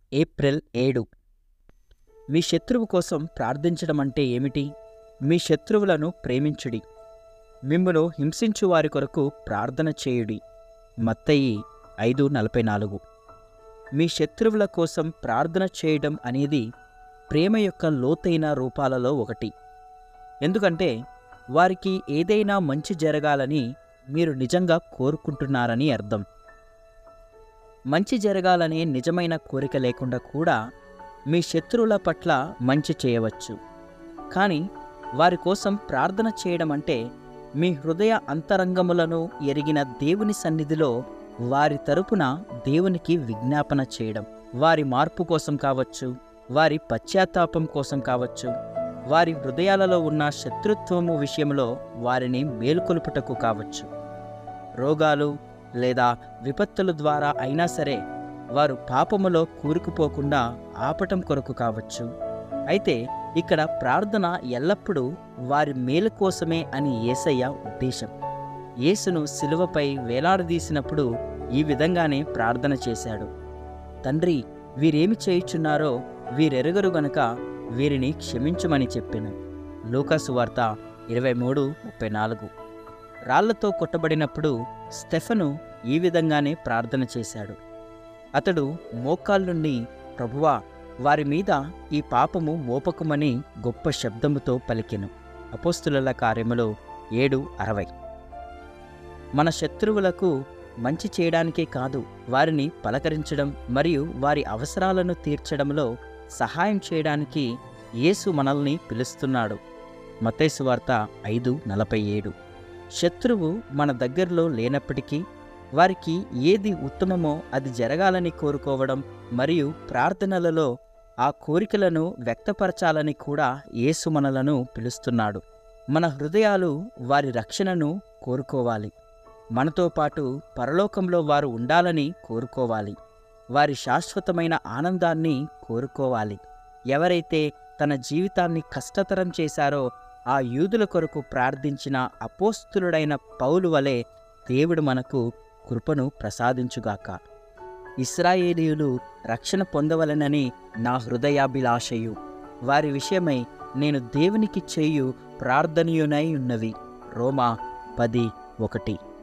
April ఏడు మీ శత్రువు కోసం ప్రార్థించడం అంటే ఏమిటి మీ శత్రువులను ప్రేమించుడి మిమ్మును హింసించు వారి కొరకు ప్రార్థన చేయుడి మత్తయి ఐదు నలభై నాలుగు మీ శత్రువుల కోసం ప్రార్థన చేయడం అనేది ప్రేమ యొక్క లోతైన రూపాలలో ఒకటి ఎందుకంటే వారికి ఏదైనా మంచి జరగాలని మీరు నిజంగా కోరుకుంటున్నారని అర్థం మంచి జరగాలనే నిజమైన కోరిక లేకుండా కూడా మీ శత్రువుల పట్ల మంచి చేయవచ్చు కానీ వారి కోసం ప్రార్థన చేయడం అంటే మీ హృదయ అంతరంగములను ఎరిగిన దేవుని సన్నిధిలో వారి తరపున దేవునికి విజ్ఞాపన చేయడం వారి మార్పు కోసం కావచ్చు వారి పశ్చాత్తాపం కోసం కావచ్చు వారి హృదయాలలో ఉన్న శత్రుత్వము విషయంలో వారిని మేల్కొలుపుటకు కావచ్చు రోగాలు లేదా విపత్తుల ద్వారా అయినా సరే వారు పాపములో కూరుకుపోకుండా ఆపటం కొరకు కావచ్చు అయితే ఇక్కడ ప్రార్థన ఎల్లప్పుడూ వారి మేలు కోసమే అని ఏసయ్య ఉద్దేశం యేసును సిలువపై వేలాడదీసినప్పుడు ఈ విధంగానే ప్రార్థన చేశాడు తండ్రి వీరేమి చేయుచున్నారో వీరెరుగరు గనుక వీరిని క్షమించుమని చెప్పెను లూకాసు వార్త ఇరవై మూడు ముప్పై నాలుగు రాళ్లతో కొట్టబడినప్పుడు స్టెఫను ఈ విధంగానే ప్రార్థన చేశాడు అతడు మోకాళ్ళుండి ప్రభువా వారి మీద ఈ పాపము మోపకమని గొప్ప శబ్దముతో పలికెను అపోస్తుల కార్యములో ఏడు అరవై మన శత్రువులకు మంచి చేయడానికే కాదు వారిని పలకరించడం మరియు వారి అవసరాలను తీర్చడంలో సహాయం చేయడానికి యేసు మనల్ని పిలుస్తున్నాడు మతేసు వార్త ఐదు నలభై ఏడు శత్రువు మన దగ్గరలో లేనప్పటికీ వారికి ఏది ఉత్తమమో అది జరగాలని కోరుకోవడం మరియు ప్రార్థనలలో ఆ కోరికలను వ్యక్తపరచాలని కూడా యేసు మనలను పిలుస్తున్నాడు మన హృదయాలు వారి రక్షణను కోరుకోవాలి మనతో పాటు పరలోకంలో వారు ఉండాలని కోరుకోవాలి వారి శాశ్వతమైన ఆనందాన్ని కోరుకోవాలి ఎవరైతే తన జీవితాన్ని కష్టతరం చేశారో ఆ యూదుల కొరకు ప్రార్థించిన అపోస్తులుడైన పౌలు వలె దేవుడు మనకు కృపను ప్రసాదించుగాక ఇస్రాయేలీయులు రక్షణ పొందవలనని నా హృదయాభిలాషయు వారి విషయమై నేను దేవునికి చేయు ప్రార్థనయునై ఉన్నవి రోమా పది ఒకటి